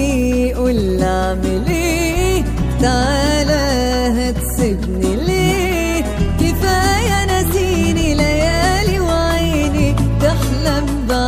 حبيبي قول اعمل ايه تعالى هتسيبني ليه كفايه نسيني ليالي وعيني تحلم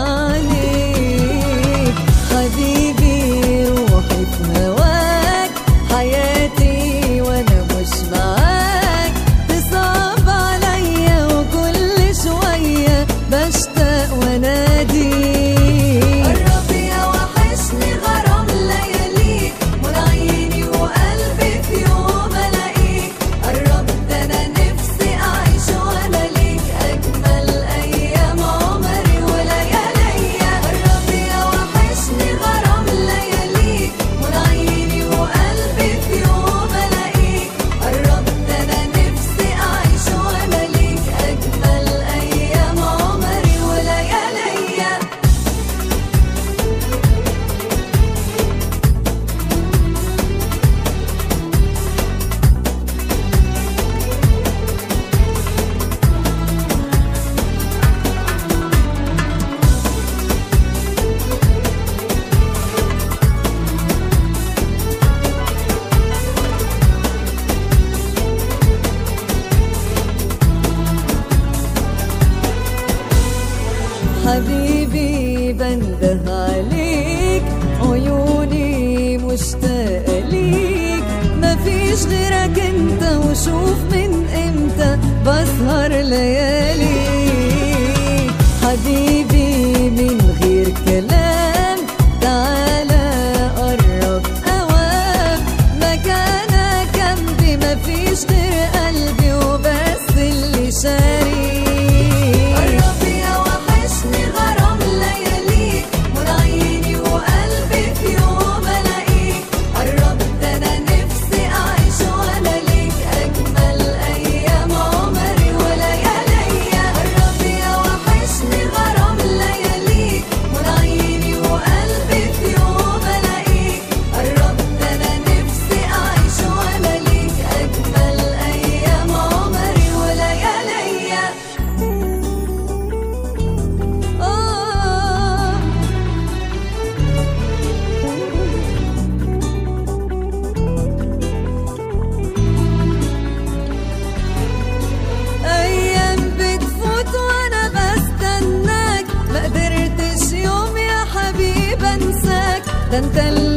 بعينيك حبيبي روحي في هواك حياتي وانا مش معاك تصعب عليا وكل شويه بشتاق واناديك قرب يا وحشني غرام لياليك عيني وقلبي في يوم الاقيك قرب ده انا نفسي اعيش وانا ليك اجمل ايام عمري ولياليا قرب يا وحشني غرام لياليك عيني وقلبي في يوم الاقيك قرب ده انا نفسي اعيش وانا ليك اجمل ايام عمري ولياليا حبيبي بنده عليك عيوني مشتاقة ليك مفيش غيرك انت وشوف من امتى بسهر ليالي حبيبي من غير كلام تعالى قرب اوام مكانك جنبي مفيش غير قلبي وبس اللي شاري قرب يا وحشني غرام لياليك عيني وقلبي في يوم الاقيك قرب ده انا نفسي اعيش وانا ليك اجمل ايام عمري ولياليا قرب يا وحشني غرام لياليك عيني وقلبي في يوم الاقيك قرب ده انا نفسي اعيش وانا ليك اجمل ايام عمري ولياليا آه أيام بتفوت وأنا بستناك ما قدرتش يوم يا حبيب أنساك ده أنت اللي